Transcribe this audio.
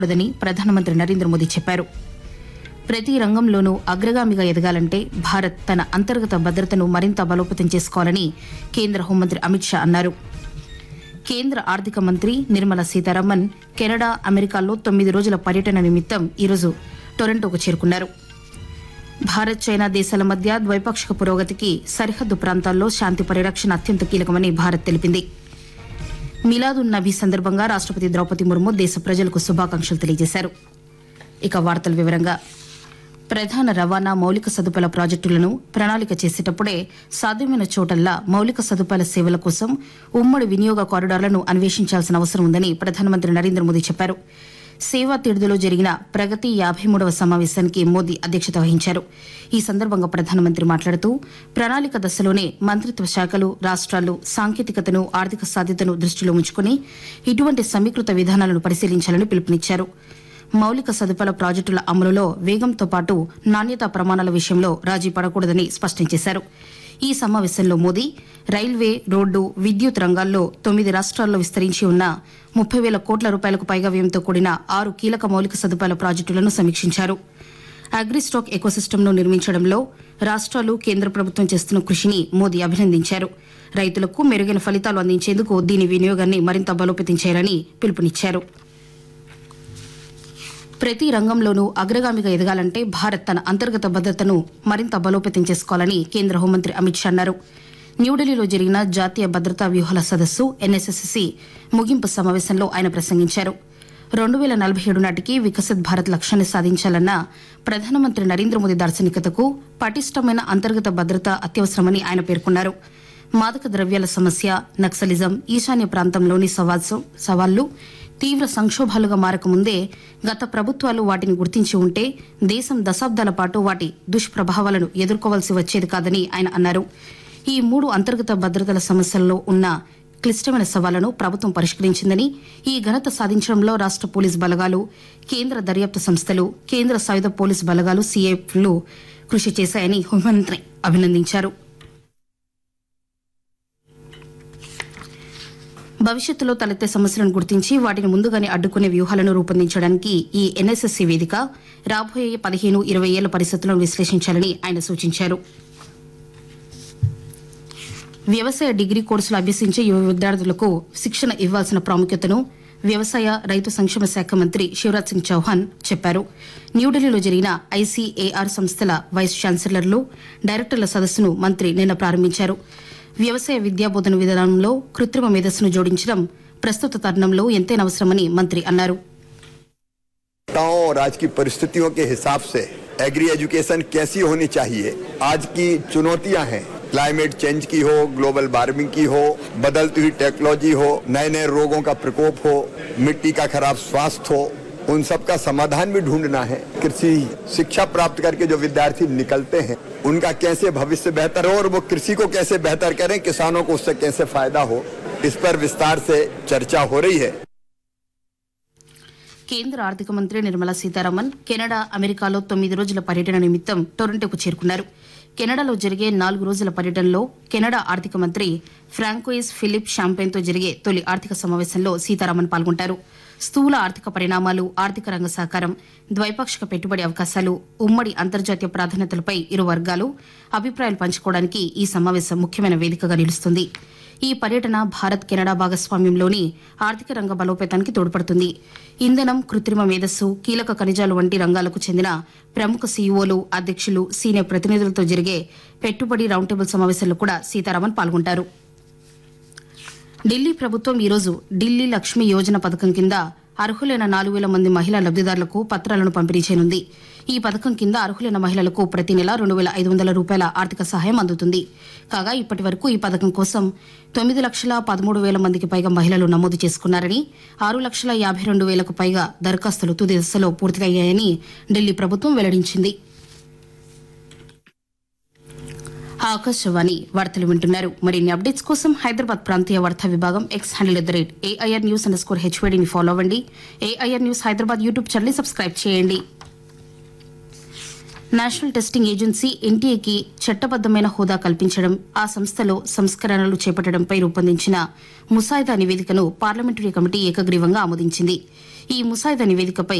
దని ప్రధానమంత్రి నరేంద్ర మోదీ చెప్పారు ప్రతి రంగంలోనూ అగ్రగామిగా ఎదగాలంటే భారత్ తన అంతర్గత భద్రతను మరింత బలోపేతం చేసుకోవాలని కేంద్ర హోంమంత్రి అమిత్ షా అన్నారు కేంద్ర ఆర్థిక మంత్రి నిర్మలా సీతారామన్ కెనడా అమెరికాల్లో తొమ్మిది రోజుల పర్యటన నిమిత్తం ఈరోజు టొరంటోకు చేరుకున్నారు భారత్ చైనా దేశాల మధ్య ద్వైపాక్షిక పురోగతికి సరిహద్దు ప్రాంతాల్లో శాంతి పరిరక్షణ అత్యంత కీలకమని భారత్ తెలిపింది మిలాదున్ నబీ సందర్భంగా రాష్ట్రపతి ద్రౌపది ముర్ము దేశ ప్రజలకు శుభాకాంక్షలు తెలియజేశారు ఇక వార్తల వివరంగా ప్రధాన రవాణా మౌలిక సదుపాయాల ప్రాజెక్టులను ప్రణాళిక చేసేటప్పుడే సాధ్యమైన చోటల్లా మౌలిక సదుపాయాల సేవల కోసం ఉమ్మడి వినియోగ కారిడార్లను అన్వేషించాల్సిన అవసరం ఉందని ప్రధానమంత్రి నరేంద్ర మోదీ చెప్పారు సేవా తీర్థులో జరిగిన ప్రగతి యాభై మూడవ సమావేశానికి మోదీ అధ్యక్షత వహించారు ఈ సందర్భంగా ప్రధానమంత్రి మాట్లాడుతూ ప్రణాళిక దశలోనే మంత్రిత్వ శాఖలు రాష్ట్రాలు సాంకేతికతను ఆర్థిక సాధ్యతను దృష్టిలో ఉంచుకుని ఇటువంటి సమీకృత విధానాలను పరిశీలించాలని పిలుపునిచ్చారు మౌలిక సదుపాయాల ప్రాజెక్టుల అమలులో వేగంతో పాటు నాణ్యతా ప్రమాణాల విషయంలో రాజీ పడకూడదని స్పష్టం చేశారు ఈ సమావేశంలో మోదీ రైల్వే రోడ్డు విద్యుత్ రంగాల్లో తొమ్మిది రాష్ట్రాల్లో విస్తరించి ఉన్న ముప్పై వేల కోట్ల రూపాయలకు పైగా వ్యయంతో కూడిన ఆరు కీలక మౌలిక సదుపాయాల ప్రాజెక్టులను సమీక్షించారు అగ్రిస్టాక్ ఎకోసిస్టమ్ను నిర్మించడంలో రాష్ట్రాలు కేంద్ర ప్రభుత్వం చేస్తున్న కృషిని మోదీ అభినందించారు రైతులకు మెరుగైన ఫలితాలు అందించేందుకు దీని వినియోగాన్ని మరింత బలోపేతం చేయాలని పిలుపునిచ్చారు ప్రతి రంగంలోనూ అగ్రగామిగా ఎదగాలంటే భారత్ తన అంతర్గత భద్రతను మరింత బలోపేతం చేసుకోవాలని కేంద్ర హోంమంత్రి అమిత్ షా అన్నారు న్యూఢిల్లీలో జరిగిన జాతీయ భద్రతా వ్యూహాల సదస్సు ఎన్ఎస్ఎస్సి ముగింపు సమావేశంలో ఆయన ప్రసంగించారు రెండు వేల నలభై ఏడు నాటికి వికసిత్ భారత్ లక్ష్యాన్ని సాధించాలన్న ప్రధానమంత్రి నరేంద్ర మోదీ దార్శనికతకు పటిష్టమైన అంతర్గత భద్రత అత్యవసరమని ఆయన పేర్కొన్నారు మాదక ద్రవ్యాల సమస్య నక్సలిజం ఈశాన్య ప్రాంతంలోని సవాల్సు- సవాళ్లు తీవ్ర సంక్షోభాలుగా మారకముందే గత ప్రభుత్వాలు వాటిని గుర్తించి ఉంటే దేశం దశాబ్దాల పాటు వాటి దుష్ప్రభావాలను ఎదుర్కోవాల్సి వచ్చేది కాదని ఆయన అన్నారు ఈ మూడు అంతర్గత భద్రతల సమస్యల్లో ఉన్న క్లిష్టమైన సవాళ్లను ప్రభుత్వం పరిష్కరించిందని ఈ ఘనత సాధించడంలో రాష్ట పోలీస్ బలగాలు కేంద్ర దర్యాప్తు సంస్థలు కేంద్ర సాయుధ పోలీస్ బలగాలు సీఏఫ్లు కృషి చేశాయని హోంమంత్రి అభినందించారు భవిష్యత్తులో తలెత్తే సమస్యలను గుర్తించి వాటిని ముందుగానే అడ్డుకునే వ్యూహాలను రూపొందించడానికి ఈ ఎన్ఎస్ఎస్సీ వేదిక రాబోయే పదిహేను ఇరవై ఏళ్ల పరిస్థితులను విశ్లేషించాలని ఆయన సూచించారు వ్యవసాయ డిగ్రీ కోర్సులు అభ్యసించే యువ విద్యార్థులకు శిక్షణ ఇవ్వాల్సిన ప్రాముఖ్యతను వ్యవసాయ రైతు సంక్షేమ శాఖ మంత్రి శివరాజ్ సింగ్ చౌహాన్ చెప్పారు న్యూఢిల్లీలో జరిగిన ఐసీఏఆర్ సంస్థల వైస్ ఛాన్సలర్లు డైరెక్టర్ల సదస్సును మంత్రి నిన్న ప్రారంభించారు వ్యవసాయ విద్యాబోధన విధానంలో కృత్రిమ మేధస్సును జోడించడం ప్రస్తుత తరుణంలో ఎంతైనా అవసరమని మంత్రి అన్నారు गांव और आज की परिस्थितियों के हिसाब से एग्री एजुकेशन कैसी होनी चाहिए आज की चुनौतियां हैं क्लाइमेट चेंज की हो ग्लोबल वार्मिंग की हो बदलती हुई टेक्नोलॉजी हो नए नए रोगों का प्रकोप हो मिट्टी का खराब स्वास्थ्य हो उन सब का समाधान भी ढूंढना है कृषि शिक्षा प्राप्त करके जो विद्यार्थी निकलते हैं उनका कैसे भविष्य बेहतर हो और वो कृषि को कैसे बेहतर करें किसानों को उससे कैसे फायदा हो इस पर विस्तार से चर्चा हो रही है కేంద్ర ఆర్థిక మంత్రి నిర్మలా సీతారామన్ కెనడా అమెరికాలో తొమ్మిది రోజుల పర్యటన నిమిత్తం టొరంటోకు చేరుకున్నారు కెనడాలో జరిగే నాలుగు రోజుల పర్యటనలో కెనడా ఆర్థిక మంత్రి ఫ్రాంకోయిస్ ఫిలిప్ షాంపెన్తో జరిగే తొలి ఆర్థిక సమావేశంలో సీతారామన్ పాల్గొంటారు స్థూల ఆర్థిక పరిణామాలు ఆర్థిక రంగ సహకారం ద్వైపాక్షిక పెట్టుబడి అవకాశాలు ఉమ్మడి అంతర్జాతీయ ప్రాధాన్యతలపై ఇరు వర్గాలు అభిప్రాయాలు పంచుకోవడానికి ఈ సమావేశం ముఖ్యమైన వేదికగా నిలుస్తుంది ఈ పర్యటన భారత్ కెనడా భాగస్వామ్యంలోని ఆర్థిక రంగ బలోపేతానికి తోడ్పడుతుంది ఇంధనం కృత్రిమ మేధస్సు కీలక ఖనిజాలు వంటి రంగాలకు చెందిన ప్రముఖ సీఈఓలు అధ్యక్షులు సీనియర్ ప్రతినిధులతో జరిగే పెట్టుబడి రౌండ్ టేబుల్ సమావేశంలో కూడా సీతారామన్ పాల్గొంటారు ఢిల్లీ ప్రభుత్వం ఈరోజు ఢిల్లీ లక్ష్మి యోజన పథకం కింద అర్హులైన నాలుగు వేల మంది మహిళా లబ్దిదారులకు పత్రాలను పంపిణీ చేయనుంది ఈ పథకం కింద అర్హులైన మహిళలకు ప్రతి నెల రెండు వేల ఐదు వందల రూపాయల ఆర్థిక సహాయం అందుతుంది కాగా ఇప్పటి వరకు ఈ పథకం కోసం తొమ్మిది లక్షల పదమూడు వేల మందికి పైగా మహిళలు నమోదు చేసుకున్నారని ఆరు లక్షల యాభై రెండు వేలకు పైగా దరఖాస్తులు తుది దశలో పూర్తయ్యాయని ఢిల్లీ ప్రభుత్వం వెల్లడించింది ఆకాశవాణి వార్తలు వింటున్నారు మరిన్ని అప్డేట్స్ కోసం హైదరాబాద్ ప్రాంతీయ వార్తా విభాగం X handle at the rate AIR news underscore స్కోర్ హెచ్వేడిని ఫాలో అవ్వండి AIR news Hyderabad YouTube channel subscribe చేయండి నేషనల్ టెస్టింగ్ ఏజెన్సీ ఎన్టీఏకి చట్టబద్దమైన హోదా కల్పించడం ఆ సంస్థలో సంస్కరణలు చేపట్టడంపై రూపొందించిన ముసాయిదా నివేదికను పార్లమెంటరీ కమిటీ ఏకగ్రీవంగా ఆమోదించింది ఈ ముసాయిదా నివేదికపై